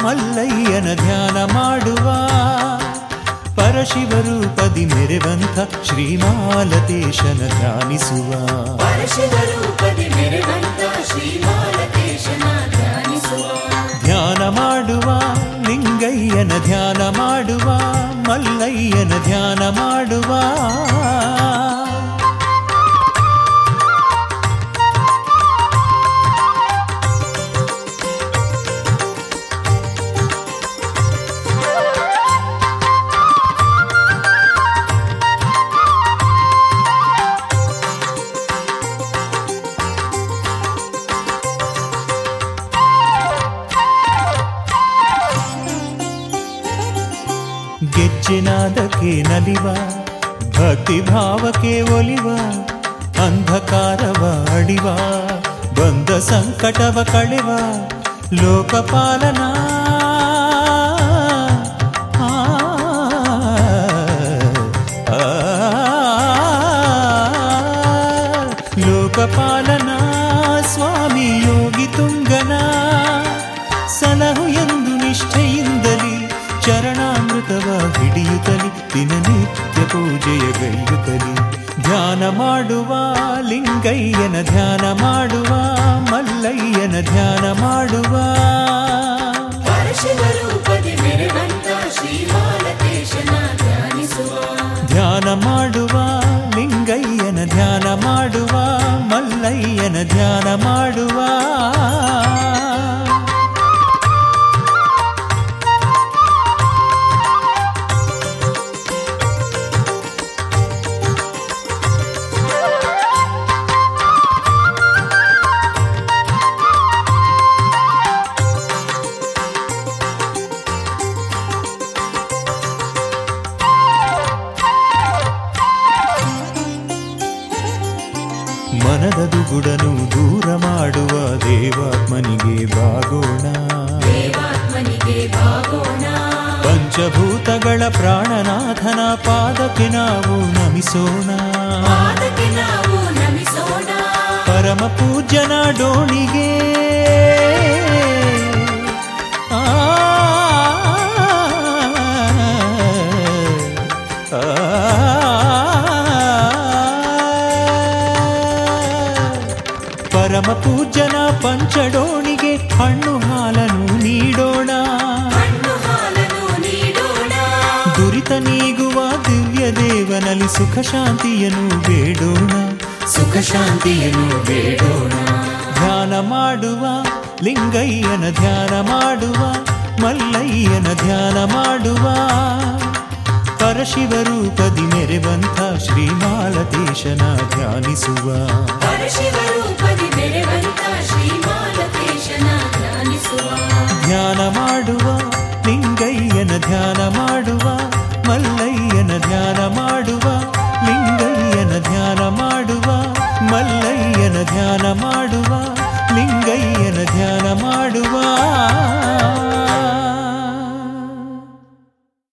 ಮಲ್ಲಯ್ಯನ ಧ್ಯಾನ ಮಾಡುವ ಪರಶಿವರೂಪದಿ ಮೆರೆವಂಥ ಶ್ರೀಮಾಲತೇಶನ ಧ್ಯಾನಿಸುವ ಪರಶಿವರೂಪದಿ ಮೆರೆವಂತ ಶ್ರೀಮಾಲತೇಶನ ಧ್ಯಾನಿಸುವ ಧ್ಯಾನ ಮಾಡುವ ಲಿಂಗಯ್ಯನ ಧ್ಯಾನ ಮಾಡುವ ಮಲ್ಲಯ್ಯನ ಧ್ಯಾನ ಮಾಡುವ ಗೆಜ್ಜೆನಾದಕ್ಕೆ ನಲಿವ ಭಕ್ತಿ ಭಾವಕ್ಕೆ ಒಲಿವ ಅಂಧಕಾರವ ಅಡಿವ ಬಂದ ಸಂಕಟವ ಕಳೆವ ಲೋಕಪಾಲನ ಆ, ಆ, ಲೋಕಪಾಲನ ಸ್ವಾಮಿ ಯೋಗಿ ತುಂಗನ ಸಲಹು ಎಂದು ನಿಷ್ಠೆಯಿಂದಲಿ ಚರಣಾಮೃತವ ಹಿಡಿಯುತ್ತಲಿ ದಿನನಿತ್ಯ ಪೂಜೆಯ ಗೈಯುತ್ತಲಿ ಧ್ಯಾನ ಮಾಡುವ ಲಿಂಗಯ್ಯನ ಧ್ಯಾನ ಮಾಡುವ ಮಲ್ಲಯ್ಯನ ಧ್ಯಾನ ಮಾಡುವ ಪರಶಿವರೂಪದಿ ಮೆರೆವಂತ ಶ್ರೀಮಾಲತೇಶನ ಧ್ಯಾನಿಸುವ ಧ್ಯಾನ ಮಾಡುವ ಲಿಂಗಯ್ಯನ ಧ್ಯಾನ ಮಾಡುವ ಮಲ್ಲಯ್ಯನ ಧ್ಯಾನ ಮಾಡುವ ಮನದ ದುಗುಡನು ದೂರ ಮಾಡುವ ದೇವಾತ್ಮನಿಗೆ ಬಾಗೋಣ ದೇವಾತ್ಮನಿಗೆ ಭಾಗೋಣ ಪಂಚಭೂತಗಳ ಪ್ರಾಣನಾಥನ ಪಾದಕ್ಕೆ ನಾವು ನಮಿಸೋಣ ಪಾದಕ್ಕೆ ನಾವು ನಮಿಸೋಣ ಪರಮ ಪೂಜ್ಯನ ಡೋಣಿಗೆ ಆ, ಆ, ಪರಮ ಪೂಜ್ಯನ ಪಂಚಡೋಣಿಗೆ ಹಣ್ಣು ಹಾಲನು ನೀಡೋಣ ಹಣ್ಣು ಹಾಲನ್ನು ನೀಡೋಣ ದುರಿತ ನೀಗುವ ದಿವ್ಯ ದೇವನಲ್ಲಿ ಸುಖ ಶಾಂತಿಯನ್ನು ಬೇಡೋಣ ಸುಖ ಶಾಂತಿಯನ್ನು ಬೇಡೋಣ ಧ್ಯಾನ ಮಾಡುವ ಲಿಂಗಯ್ಯನ ಧ್ಯಾನ ಮಾಡುವ ಮಲ್ಲಯ್ಯನ ಧ್ಯಾನ ಮಾಡುವ ಪರಶಿವರೂಪದಿ ಮೆರೆವಂಥ ಶ್ರೀಮಾಲತೇಶನ ಧ್ಯಾನಿಸುವ ಪರಶಿವರೂಪದಿ ಮೆರೆವಂತ ಶ್ರೀಮಾಲತೇಶನ ಧ್ಯಾನಿಸುವ ಧ್ಯಾನ